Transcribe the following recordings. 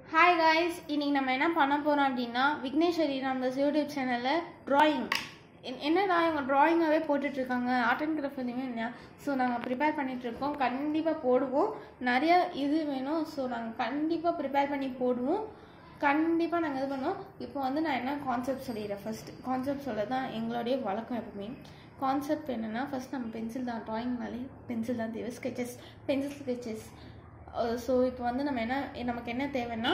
hi guys இன்னைக்கு நம்ம என்ன பண்ண போகிறோம் அப்படின்னா விக்னேஸ்வரி ராமதாஸ் யூடியூப் சேனலில் ட்ராயிங் என்னடா இவங்க ட்ராயிங்காகவே போட்டுட்ருக்காங்க ஆர்ட் அண்ட் கிராஃப்ட் எதுவுமே இல்லையா ஸோ நாங்கள் ப்ரிப்பேர் பண்ணிகிட்ருக்கோம் கண்டிப்பாக போடுவோம் நிறைய இது வேணும் ஸோ நாங்கள் கண்டிப்பாக ப்ரிப்பேர் பண்ணி போடுவோம் கண்டிப்பாக நாங்கள் இது பண்ணுவோம் இப்போ வந்து நான் என்ன கான்செப்ட் சொல்லிடுறேன் ஃபர்ஸ்ட் கான்செப்ட் சொல்ல தான் எங்களுடைய வழக்கம் எப்பவுமே கான்செப்ட் என்னென்னா ஃபர்ஸ்ட் நம்ம பென்சில் தான் ட்ராயிங்னாலே பென்சில் தான் தேவை ஸ்கெச்சஸ் பென்சில் ஸ்கெச்சஸ் ஸோ இப்போ வந்து நம்ம என்ன நமக்கு என்ன தேவைன்னா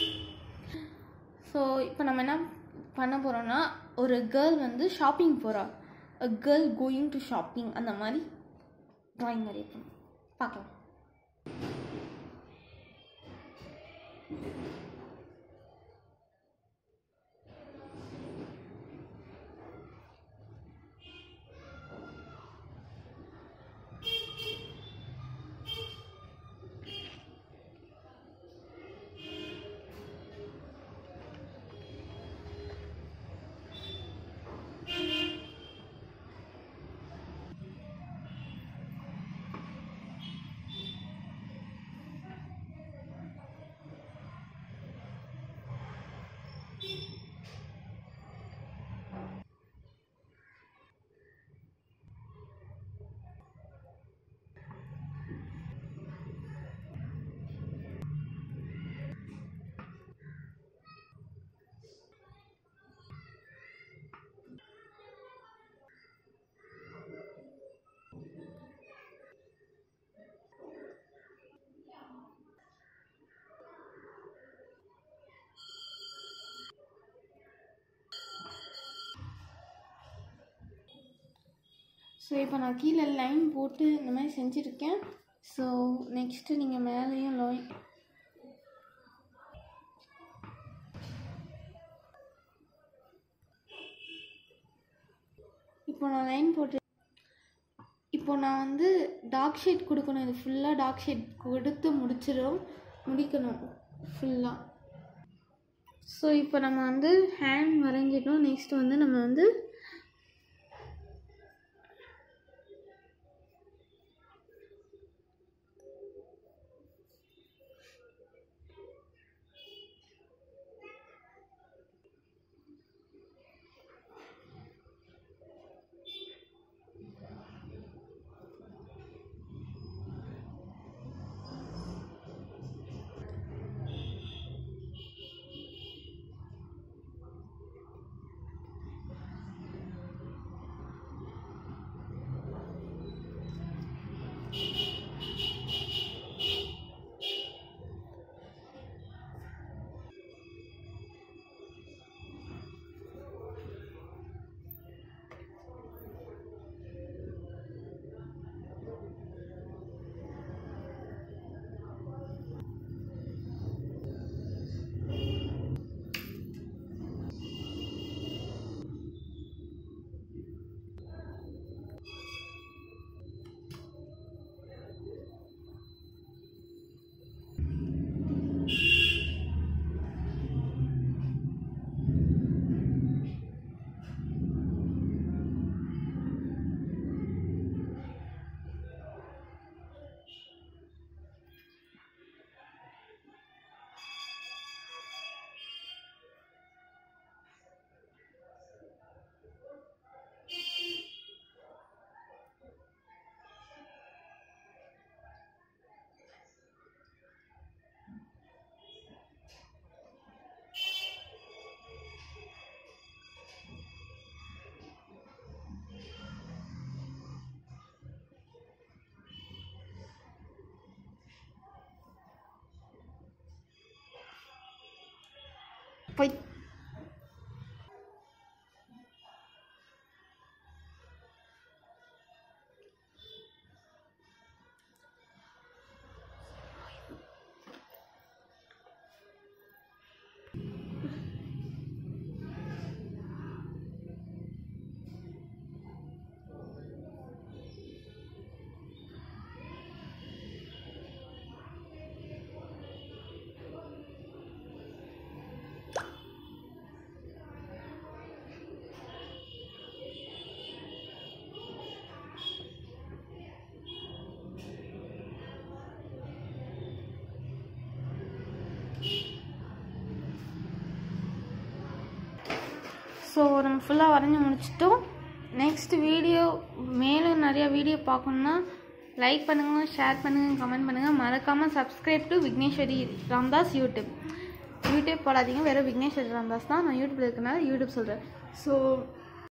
ஸோ இப்போ நம்ம என்ன பண்ண போகிறோம்னா ஒரு கேர்ள் வந்து ஷாப்பிங் போகிறா a girl going to shopping அந்த மாதிரி ட்ராயிங் மாதிரி இருக்கும் பார்க்கலாம் ஸோ இப்போ நான் கீழே லைன் போட்டு இந்த மாதிரி செஞ்சுருக்கேன் ஸோ நெக்ஸ்ட்டு நீங்கள் மேலேயும் லாய் இப்போ நான் லைன் போட்டு இப்போ நான் வந்து டார்க் ஷேட் கொடுக்கணும் இது ஃபுல்லாக டார்க் ஷேட் கொடுத்து முடிச்சிடும் முடிக்கணும் ஃபுல்லாக ஸோ இப்போ நம்ம வந்து ஹேண்ட் வரைஞ்சிட்டோம் நெக்ஸ்ட் வந்து நம்ம வந்து போய் ஸோ நம்ம ஃபுல்லாக வரைஞ்சி முடிச்சிட்டோம் நெக்ஸ்ட் வீடியோ மேலும் நிறைய வீடியோ பார்க்கணுன்னா லைக் பண்ணுங்கள் ஷேர் பண்ணுங்கள் கமெண்ட் பண்ணுங்கள் மறக்காமல் subscribe to Vigneshwari Ramdas YouTube YouTube போடாதீங்க வெறும் விக்னேஸ்வரி ராம்தாஸ் தான் நான் யூடியூப்ல இருக்கனால யூடியூப் சொல்கிறேன் ஸோ